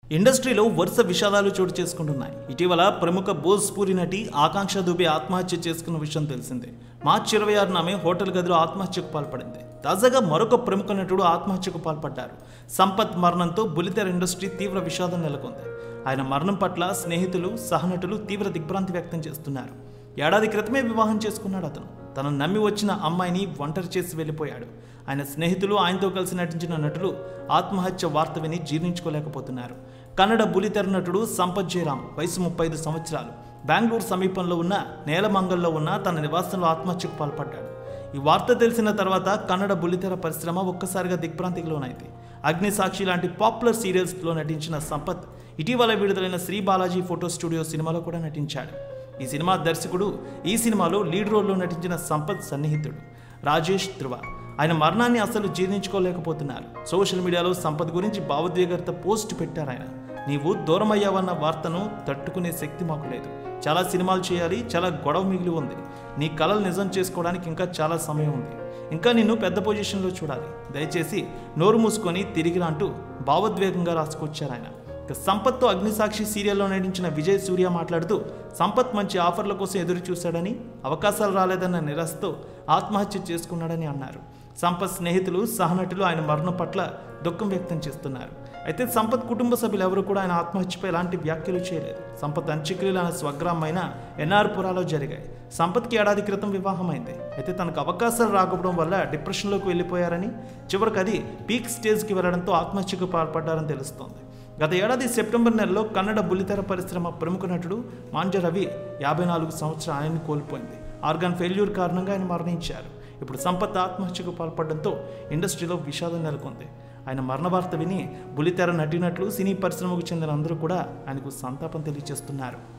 ఇండస్ట్రీలో వరుస విషాదాలు చోటు చేసుకుంటున్నాయి ఇటీవల ప్రముఖ భోజ్పూరి నటి ఆకాంక్ష దుబే ఆత్మహత్య చేసుకున్న విషయం తెలిసిందే మార్చి ఇరవై ఆరున ఆమె హోటల్ గదిలో ఆత్మహత్యకు పాల్పడింది తాజాగా మరొక ప్రముఖ నటుడు ఆత్మహత్యకు పాల్పడ్డారు సంపత్ మరణంతో బులితెర ఇండస్ట్రీ తీవ్ర విషాదం నెలకొంది ఆయన మరణం పట్ల స్నేహితులు సహనటులు తీవ్ర దిగ్భ్రాంతి వ్యక్తం చేస్తున్నారు ఏడాది క్రితమే వివాహం చేసుకున్నాడు అతను తను నమ్మి వచ్చిన అమ్మాయిని ఒంటరి చేసి వెళ్ళిపోయాడు ఆయన స్నేహితులు ఆయనతో కలిసి నటించిన నటులు ఆత్మహత్య వార్త విని జీర్ణించుకోలేకపోతున్నారు కన్నడ బులితెర నటుడు సంపత్ జయరాం వయసు ముప్పై ఐదు సంవత్సరాలు బెంగళూరు సమీపంలో ఉన్న నేలమంగల్లో ఉన్న తన నివాసంలో ఆత్మహత్యకు పాల్పడ్డాడు ఈ వార్త తెలిసిన తర్వాత కన్నడ బుల్లితెర పరిశ్రమ ఒక్కసారిగా దిగ్భ్రాంతికి లోనైంది అగ్నిసాక్షి లాంటి పాపులర్ సీరియల్స్లో నటించిన సంపత్ ఇటీవల విడుదలైన శ్రీ బాలాజీ ఫోటో స్టూడియో సినిమాలో కూడా నటించాడు ఈ సినిమా దర్శకుడు ఈ సినిమాలో లీడ్ రోల్లో నటించిన సంపత్ సన్నిహితుడు రాజేష్ ధ్రువ ఆయన మరణాన్ని అసలు జీర్ణించుకోలేకపోతున్నారు సోషల్ మీడియాలో సంపత్ గురించి భావోద్వేగత పోస్ట్ పెట్టారు ఆయన నీవు దూరమయ్యావన్న వార్తను తట్టుకునే శక్తి మాకు లేదు చాలా సినిమాలు చేయాలి చాలా గొడవ మిగిలి ఉంది నీ కళలు నిజం చేసుకోవడానికి ఇంకా చాలా సమయం ఉంది ఇంకా నిన్ను పెద్ద పొజిషన్లో చూడాలి దయచేసి నోరు మూసుకొని తిరిగి రా అంటూ భావోద్వేగంగా రాసుకొచ్చారు ఆయన ఇక సంపత్తో అగ్నిసాక్షి సీరియల్లో నటించిన విజయ్ సూర్య మాట్లాడుతూ సంపత్ మంచి ఆఫర్ల కోసం ఎదురు చూశాడని అవకాశాలు రాలేదన్న నిరాశతో ఆత్మహత్య చేసుకున్నాడని అన్నారు సంపత్ స్నేహితులు సహనటులు ఆయన మరణం పట్ల దుఃఖం వ్యక్తం చేస్తున్నారు అయితే సంపత్ కుటుంబ సభ్యులు ఎవరు కూడా ఆయన ఆత్మహత్యపై ఎలాంటి వ్యాఖ్యలు చేయలేదు సంపత్ అంత్యక్రియలు ఆయన స్వగ్రామైన ఎన్ఆర్పురాలో జరిగాయి సంపత్కి ఏడాది క్రితం వివాహమైంది అయితే తనకు అవకాశాలు రాకపోవడం వల్ల డిప్రెషన్లోకి వెళ్ళిపోయారని చివరికి అది పీక్ స్టేజ్కి వెళ్లడంతో ఆత్మహత్యకు పాల్పడ్డారని తెలుస్తోంది గత ఏడాది సెప్టెంబర్ నెలలో కన్నడ బుల్లితెర పరిశ్రమ ప్రముఖ నటుడు మాంజ రవి యాభై నాలుగు సంవత్సరాలు ఆయన్ని కోల్పోయింది ఆర్గాన్ ఫెయిల్యూర్ కారణంగా ఆయన మరణించారు ఇప్పుడు సంపత్ ఆత్మహత్యకు పాల్పడడంతో ఇండస్ట్రీలో విషాదం నెలకొంది ఆయన మరణ వార్త విని బుల్లితెర నటినట్లు సినీ పరిశ్రమకు చెందిన అందరూ కూడా ఆయనకు సంతాపం తెలియజేస్తున్నారు